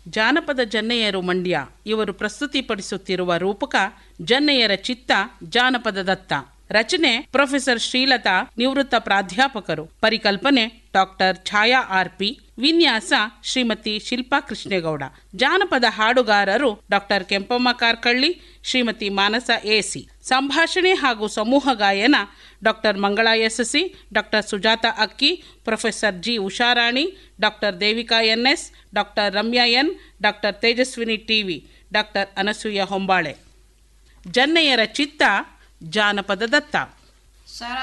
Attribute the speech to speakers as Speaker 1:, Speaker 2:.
Speaker 1: ಜಾನಪದ ಜನ್ನೆಯರು ಮಂಡ್ಯ ಇವರು ಪ್ರಸ್ತುತಿಪಡಿಸುತ್ತಿರುವ ರೂಪಕ ಜನ್ನೆಯರ ಚಿತ್ತ ಜಾನಪದ ದತ್ತ ರಚನೆ ಪ್ರೊಫೆಸರ್ ಶ್ರೀಲತಾ ನಿವೃತ್ತ ಪ್ರಾಧ್ಯಾಪಕರು ಪರಿಕಲ್ಪನೆ ಡಾಕ್ಟರ್ ಛಾಯಾ ಆರ್ ಪಿ ವಿನ್ಯಾಸ ಶ್ರೀಮತಿ ಶಿಲ್ಪಾ ಕೃಷ್ಣೇಗೌಡ ಜಾನಪದ ಹಾಡುಗಾರರು ಡಾಕ್ಟರ್ ಕೆಂಪಮ್ಮ ಕಾರ್ಕಳ್ಳಿ ಶ್ರೀಮತಿ ಮಾನಸ ಎಸಿ ಸಂಭಾಷಣೆ ಹಾಗೂ ಸಮೂಹ ಗಾಯನ doctor Mangala SSC doctor Sujata Akki professor G Usharani doctor Devika NS doctor Ramya N doctor Tejaswini TV doctor Anasuya Hombale ಜನ್ನೆಯರ ಚಿತ್ತ ಜಾನಪದ ದತ್ತ